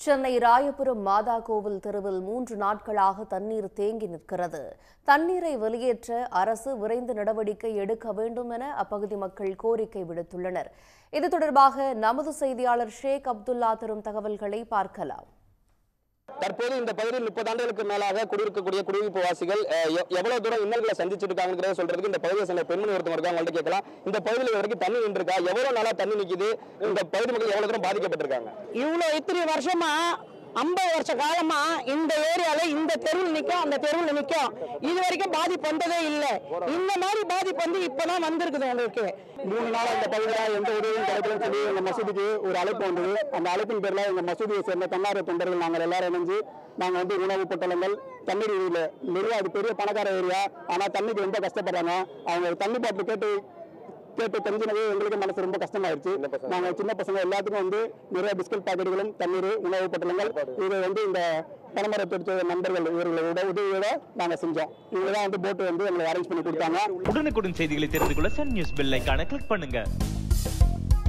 சென்னை ராயபுரம் மாதா கோவில் தெருவில் மூன்று நாட்களாக தண்ணீர் தேங்கி நிற்கிறது தண்ணீரை வெளியேற்ற அரசு விரைந்து நடவடிக்கை எடுக்க வேண்டும் என அப்பகுதி மக்கள் கோரிக்கை விடுத்துள்ளனர் இது தொடர்பாக நமது செய்தியாளர் ஷேக் அப்துல்லா தரும் தகவல்களை பார்க்கலாம் தற்போது இந்த பகுதியில் முப்பது ஆண்டுகளுக்கு மேலாக குடியிருக்கக்கூடிய குடியிருப்பு வாசிகள் அஹ், எ- எவ்வளவு தூரம் இன்னல்களை சந்திச்சுட்டு இருக்காங்கிறத சொல்றதுக்கு இந்த பகுதியை சேர்ந்த பெண்மணி ஒருத்தவங்க இருக்காங்க அவங்கள்ட்ட கேட்கலாம் இந்த பகுதியில் இது வரைக்கும் தண்ணி நின்றுருக்கா எவ்வளவு நாளா தண்ணி நிக்குது இந்த பகுதி மக்கள் எவ்வளவு தூரம் பாதிக்கப்பட்டிருக்காங்க இவ்வளோ இத்தனை வருஷமா ஐம்பது வருஷ காலமா இந்த ஏரியால இந்த தெருவில் நிக்கும் அந்த தெருவில் நிக்கும் இது வரைக்கும் பாதிப்பு வந்ததே இல்லை இந்த மாதிரி பாதிப்பு வந்து இப்பதான் வந்திருக்குது உங்களுக்கு மூணு நாளா இந்த பகுதியில் எந்த உதவியும் கிடைக்கலன்னு சொல்லி எங்க மசூதிக்கு ஒரு அழைப்பு வந்தது அந்த அழைப்பின் பேர்ல எங்க மசூதியை சேர்ந்த தன்னார்வ தொண்டர்கள் நாங்கள் எல்லாரும் இணைஞ்சு நாங்க வந்து உணவு பொட்டலங்கள் தண்ணீர் இல்ல நிறைய அது பெரிய பணக்கார ஏரியா ஆனா தண்ணிக்கு ரொம்ப கஷ்டப்படுறாங்க அவங்க தண்ணி பாட்டில் கேட்டு கேட்டு தெரிஞ்சினவே எங்களுக்கு மனசு ரொம்ப கஷ்டமாயிருச்சு நாங்க சின்ன பசங்க எல்லாத்துக்கும் வந்து நிறைய பிஸ்கட் பாக்கெட்டுகளும் தண்ணீர் உணவு பொட்டலங்கள் இதை வந்து இந்த பணமர தொழிற்ச நண்பர்கள் இவர்களோட உதவியோட நாங்க செஞ்சோம் இவங்க தான் வந்து போட்டு வந்து எங்களுக்கு அரேஞ்ச் பண்ணி கொடுத்தாங்க உடனுக்குடன் செய்திகளை தெரிந்து கொள்ள சன் நியூஸ் பெல் ஐகானை கிளிக் பண்ணுங்க